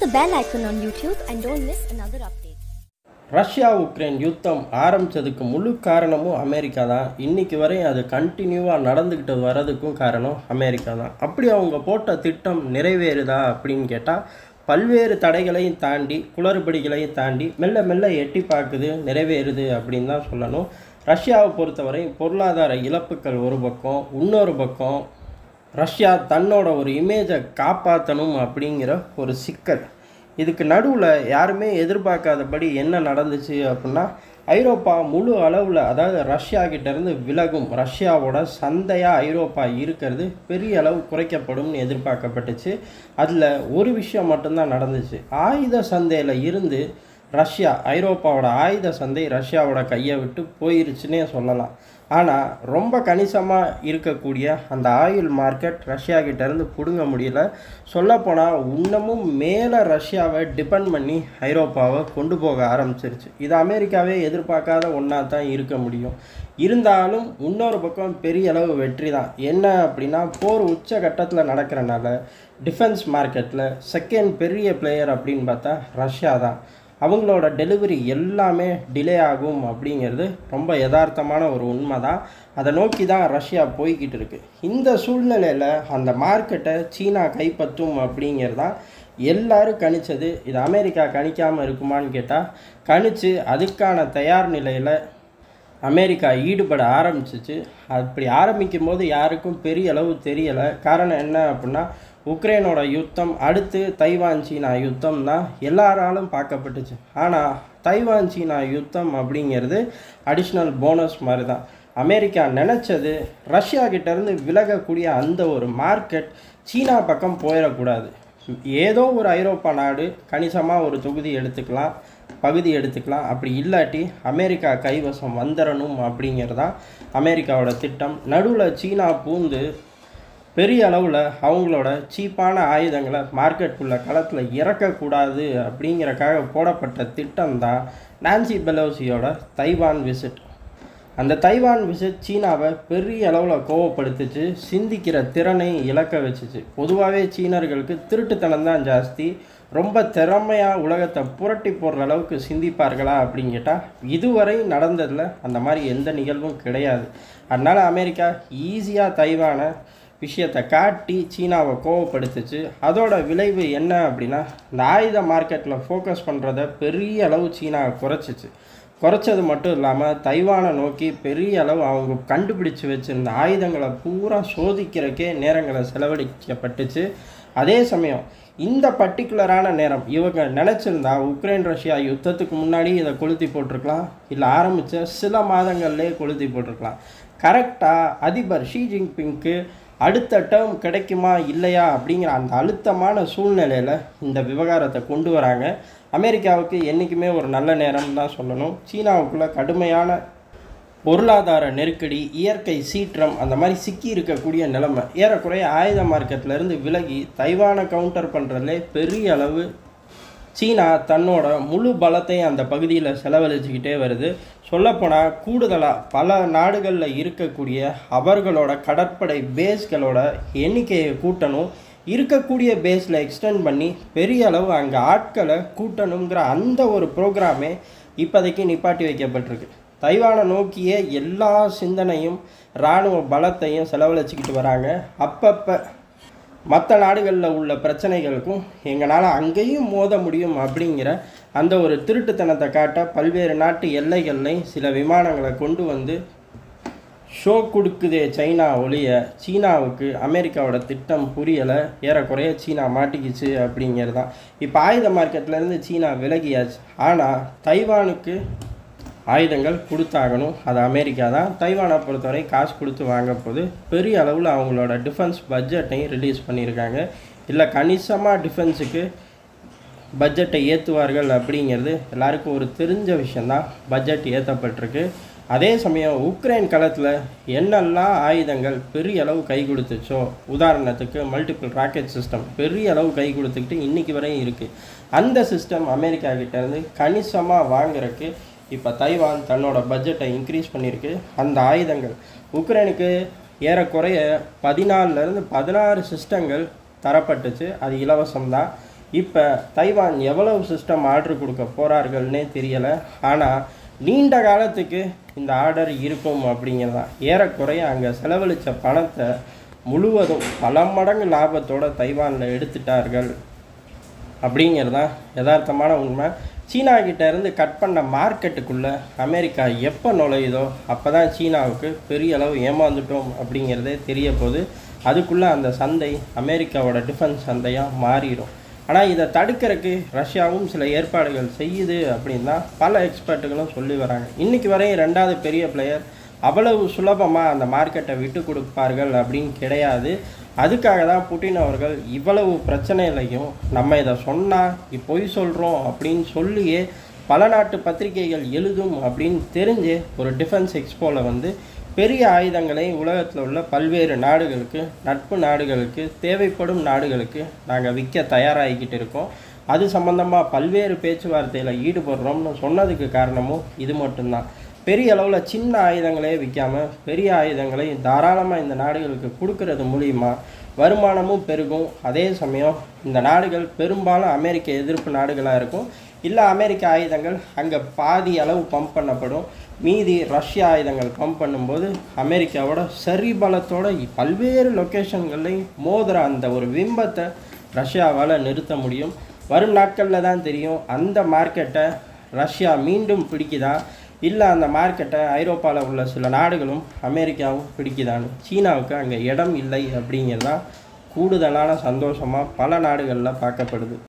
the bell icon on YouTube and don't miss another update. Russia Ukraine யுத்தம் ஆரம்பித்ததுக்கு முழு காரணமும் அமெரிக்கா தான் இன்னைக்கு வரையும் அது கண்டினியூவாக நடந்துக்கிட்டு வர்றதுக்கும் காரணம் அமெரிக்கா தான் அப்படி அவங்க போட்ட திட்டம் நிறைவேறுதா அப்படின்னு கேட்டால் பல்வேறு தடைகளையும் தாண்டி குளறுபடிகளையும் தாண்டி மெல்ல மெல்ல எட்டி பார்க்குது நிறைவேறுது அப்படின்னு தான் சொல்லணும் ரஷ்யாவை பொறுத்தவரை பொருளாதார இழப்புகள் ஒரு பக்கம் இன்னொரு பக்கம் ரஷ்யா தன்னோட ஒரு இமேஜை காப்பாற்றணும் அப்படிங்கிற ஒரு சிக்கல் இதுக்கு நடுவில் யாருமே எதிர்பார்க்காதபடி என்ன நடந்துச்சு அப்படின்னா ஐரோப்பா முழு அளவில் அதாவது ரஷ்யா கிட்டேருந்து விலகும் ரஷ்யாவோட சந்தையாக ஐரோப்பா இருக்கிறது பெரிய அளவு குறைக்கப்படும்னு எதிர்பார்க்கப்பட்டுச்சு அதில் ஒரு விஷயம் மட்டும்தான் நடந்துச்சு ஆயுத சந்தையில் இருந்து ரஷ்யா ஐரோப்பாவோட ஆயுத சந்தை ரஷ்யாவோட கையை விட்டு போயிருச்சுன்னே சொல்லலாம் ஆனால் ரொம்ப கணிசமாக இருக்கக்கூடிய அந்த ஆயில் மார்க்கெட் ரஷ்யா கிட்டேருந்து பிடுங்க முடியல சொல்லப்போனால் இன்னமும் மேலே ரஷ்யாவை டிபெண்ட் பண்ணி ஐரோப்பாவை கொண்டு போக ஆரம்பிச்சிருச்சு இது அமெரிக்காவே எதிர்பார்க்காத ஒன்றா தான் இருக்க முடியும் இருந்தாலும் இன்னொரு பக்கம் பெரிய அளவு வெற்றி தான் என்ன அப்படின்னா போர் உச்ச கட்டத்தில் நடக்கிறனால டிஃபென்ஸ் மார்க்கெட்டில் செகண்ட் பெரிய பிளேயர் அப்படின்னு பார்த்தா ரஷ்யா தான் அவங்களோட டெலிவரி எல்லாமே டிலே ஆகும் அப்படிங்கிறது ரொம்ப யதார்த்தமான ஒரு உண்மை தான் அதை நோக்கி தான் ரஷ்யா போய்கிட்டு இருக்கு இந்த சூழ்நிலையில் அந்த மார்க்கெட்டை சீனா கைப்பற்றும் அப்படிங்கிறதான் எல்லாரும் கணிச்சது இது அமெரிக்கா கணிக்காமல் இருக்குமான்னு கேட்டால் கணிச்சு அதுக்கான தயார் நிலையில் அமெரிக்கா ஈடுபட ஆரம்பிச்சிச்சு அப்படி ஆரம்பிக்கும் போது யாருக்கும் பெரிய அளவு தெரியலை காரணம் என்ன அப்படின்னா உக்ரைனோட யுத்தம் அடுத்து தைவான் சீனா யுத்தம் தான் எல்லாராலும் பார்க்கப்பட்டுச்சு ஆனால் தைவான் சீனா யுத்தம் அப்படிங்கிறது அடிஷ்னல் போனஸ் மாதிரி தான் அமெரிக்கா நினச்சது ரஷ்யா கிட்டேருந்து விலகக்கூடிய அந்த ஒரு மார்க்கெட் சீனா பக்கம் போயிடக்கூடாது ஏதோ ஒரு ஐரோப்பா நாடு கணிசமாக ஒரு தொகுதி எடுத்துக்கலாம் பகுதி எடுத்துக்கலாம் அப்படி இல்லாட்டி அமெரிக்கா கைவசம் வந்துடணும் அப்படிங்கிறதான் அமெரிக்காவோட திட்டம் நடுவில் சீனா பூந்து பெரிய அளவில் அவங்களோட சீப்பான ஆயுதங்களை மார்க்கெட்டுக்குள்ளே களத்தில் இறக்கக்கூடாது அப்படிங்கிறக்காக போடப்பட்ட திட்டம் தான் நான்சி பெலோசியோட தைவான் விசிட் அந்த தைவான் விசிட் சீனாவை பெரிய அளவில் கோவப்படுத்துச்சு சிந்திக்கிற திறனை இழக்க வச்சுச்சு பொதுவாகவே சீனர்களுக்கு திருட்டுத்தனம் தான் ஜாஸ்தி ரொம்ப திறமையாக உலகத்தை புரட்டி போடுற அளவுக்கு சிந்திப்பார்களா அப்படின்னு கேட்டால் இதுவரை நடந்ததில் அந்த மாதிரி எந்த நிகழ்வும் கிடையாது அதனால் அமெரிக்கா ஈஸியாக தைவானை விஷயத்தை காட்டி சீனாவை கோவப்படுத்துச்சு அதோட விளைவு என்ன அப்படின்னா இந்த ஆயுத மார்க்கெட்டில் ஃபோக்கஸ் பண்ணுறத பெரிய அளவு சீனா குறைச்சிச்சு குறைச்சது மட்டும் இல்லாமல் தைவானை நோக்கி பெரிய அளவு அவங்க கண்டுபிடிச்சு வச்சிருந்த ஆயுதங்களை பூரா சோதிக்கிறக்கே நேரங்களை செலவழிக்கப்பட்டுச்சு அதே சமயம் இந்த பர்டிகுலரான நேரம் இவங்க நினச்சிருந்தா உக்ரைன் ரஷ்யா யுத்தத்துக்கு முன்னாடி இதை கொளுத்தி போட்டிருக்கலாம் இல்லை ஆரம்பித்த சில மாதங்கள்லேயே கொளுத்தி போட்டிருக்கலாம் கரெக்டாக அதிபர் ஷி ஜின்பிங்க்கு அடுத்த டேர்ம் கிடைக்குமா இல்லையா அப்படிங்கிற அந்த அழுத்தமான சூழ்நிலையில் இந்த விவகாரத்தை கொண்டு வராங்க அமெரிக்காவுக்கு என்றைக்குமே ஒரு நல்ல நேரம் தான் சொல்லணும் சீனாவுக்குள்ளே கடுமையான பொருளாதார நெருக்கடி இயற்கை சீற்றம் அந்த மாதிரி சிக்கி இருக்கக்கூடிய நிலைமை ஏறக்குறைய ஆயுத மார்க்கெட்லேருந்து விலகி தைவானை கவுண்டர் பண்ணுறதுலே பெரிய அளவு சீனா தன்னோட முழு பலத்தையும் அந்த பகுதியில் செலவழிச்சுக்கிட்டே வருது சொல்லப்போனால் கூடுதலாக பல நாடுகளில் இருக்கக்கூடிய அவர்களோட கடற்படை பேஸ்களோட எண்ணிக்கையை கூட்டணும் இருக்கக்கூடிய பேஸில் எக்ஸ்டெண்ட் பண்ணி பெரிய அளவு அங்கே ஆட்களை கூட்டணுங்கிற அந்த ஒரு ப்ரோக்ராமே இப்போதைக்கு நிப்பாட்டி வைக்கப்பட்டிருக்கு தைவானை நோக்கிய எல்லா சிந்தனையும் இராணுவ பலத்தையும் செலவழிச்சுக்கிட்டு வராங்க அப்பப்போ மற்ற நாடுகளில் உள்ள பிரச்சனைகளுக்கும் எங்களால் அங்கேயும் மோத முடியும் அப்படிங்கிற அந்த ஒரு திருட்டுத்தனத்தை காட்ட பல்வேறு நாட்டு எல்லைகள்லையும் சில விமானங்களை கொண்டு வந்து ஷோ கொடுக்குதே சைனா ஒழிய சீனாவுக்கு அமெரிக்காவோட திட்டம் புரியலை ஏறக்குறைய சீனா மாட்டிக்கிச்சு அப்படிங்கிறது தான் இப்போ ஆயுத மார்க்கெட்லேருந்து சீனா விலகியாச்சு ஆனால் தைவானுக்கு ஆயுதங்கள் கொடுத்தாகணும் அது அமெரிக்கா தான் தைவானை பொறுத்தவரை காசு கொடுத்து வாங்க போது பெரிய அளவில் அவங்களோட டிஃபென்ஸ் பட்ஜெட்டையும் ரிலீஸ் பண்ணியிருக்காங்க இல்லை கணிசமாக டிஃபென்ஸுக்கு பட்ஜெட்டை ஏற்றுவார்கள் அப்படிங்கிறது எல்லாருக்கும் ஒரு தெரிஞ்ச விஷயந்தான் பட்ஜெட் ஏற்றப்பட்டிருக்கு அதே சமயம் உக்ரைன் களத்தில் என்னெல்லாம் ஆயுதங்கள் பெரிய அளவு கை கொடுத்துச்சோ உதாரணத்துக்கு மல்டிபிள் ராக்கெட் சிஸ்டம் பெரிய அளவு கை கொடுத்துக்கிட்டு இன்றைக்கி வரையும் இருக்குது அந்த சிஸ்டம் அமெரிக்கா கிட்டேருந்து கணிசமாக வாங்குறதுக்கு இப்போ தைவான் தன்னோட பட்ஜெட்டை இன்க்ரீஸ் பண்ணியிருக்கு அந்த ஆயுதங்கள் உக்ரைனுக்கு ஏறக்குறைய பதினாலிருந்து பதினாறு சிஸ்டங்கள் தரப்பட்டுச்சு அது இலவசம்தான் இப்போ தைவான் எவ்வளவு சிஸ்டம் ஆர்டர் கொடுக்க போகிறார்கள்னே தெரியலை ஆனால் நீண்ட காலத்துக்கு இந்த ஆர்டர் இருக்கும் அப்படிங்கிறதான் ஏறக்குறைய அங்கே செலவழித்த பணத்தை முழுவதும் பல மடங்கு லாபத்தோட தைவானில் எடுத்துட்டார்கள் அப்படிங்கிறது தான் யதார்த்தமான உண்மை சீனா கிட்ட இருந்து கட் பண்ண மார்க்கெட்டுக்குள்ளே அமெரிக்கா எப்போ நுழையுதோ அப்போ தான் சீனாவுக்கு பெரிய அளவு ஏமாந்துட்டோம் அப்படிங்கிறதே தெரிய போகுது அதுக்குள்ளே அந்த சந்தை அமெரிக்காவோட டிஃபென்ஸ் சந்தையாக மாறிடும் ஆனால் இதை தடுக்கிறதுக்கு ரஷ்யாவும் சில ஏற்பாடுகள் செய்யுது அப்படின்னு தான் பல எக்ஸ்பர்ட்டுகளும் சொல்லி வராங்க இன்றைக்கி வரையும் ரெண்டாவது பெரிய பிளேயர் அவ்வளவு சுலபமாக அந்த மார்க்கெட்டை விட்டு கொடுப்பார்கள் அப்படின்னு கிடையாது அதுக்காக தான் புட்டின் அவர்கள் இவ்வளவு பிரச்சனைகளையும் நம்ம இதை சொன்னால் பொய் சொல்கிறோம் அப்படின்னு சொல்லியே பல நாட்டு பத்திரிகைகள் எழுதும் அப்படின்னு தெரிஞ்சு ஒரு டிஃபென்ஸ் எக்ஸ்போவில் வந்து பெரிய ஆயுதங்களை உலகத்தில் உள்ள பல்வேறு நாடுகளுக்கு நட்பு நாடுகளுக்கு தேவைப்படும் நாடுகளுக்கு நாங்கள் விற்க தயாராகிக்கிட்டு இருக்கோம் அது சம்பந்தமாக பல்வேறு பேச்சுவார்த்தையில் ஈடுபடுறோம்னு சொன்னதுக்கு காரணமும் இது மட்டும்தான் பெரிய அளவில் சின்ன ஆயுதங்களே விற்காம பெரிய ஆயுதங்களை தாராளமாக இந்த நாடுகளுக்கு கொடுக்கறது மூலிமா வருமானமும் பெருகும் அதே சமயம் இந்த நாடுகள் பெரும்பாலும் அமெரிக்க எதிர்ப்பு நாடுகளாக இருக்கும் இல்லை அமெரிக்க ஆயுதங்கள் அங்கே பாதி அளவு பம்ப் பண்ணப்படும் மீதி ரஷ்ய ஆயுதங்கள் பம்ப் பண்ணும்போது அமெரிக்காவோட சரி பலத்தோட பல்வேறு லொக்கேஷன்கள்லையும் மோதுற அந்த ஒரு விம்பத்தை ரஷ்யாவால் நிறுத்த முடியும் வரும் நாட்களில் தான் தெரியும் அந்த மார்க்கெட்டை ரஷ்யா மீண்டும் பிடிக்குதா இல்லை அந்த மார்க்கெட்டை ஐரோப்பாவில் உள்ள சில நாடுகளும் அமெரிக்காவும் பிடிக்குதான்னு சீனாவுக்கு அங்கே இடம் இல்லை அப்படிங்கிறது தான் கூடுதலான சந்தோஷமாக பல நாடுகளில் பார்க்கப்படுது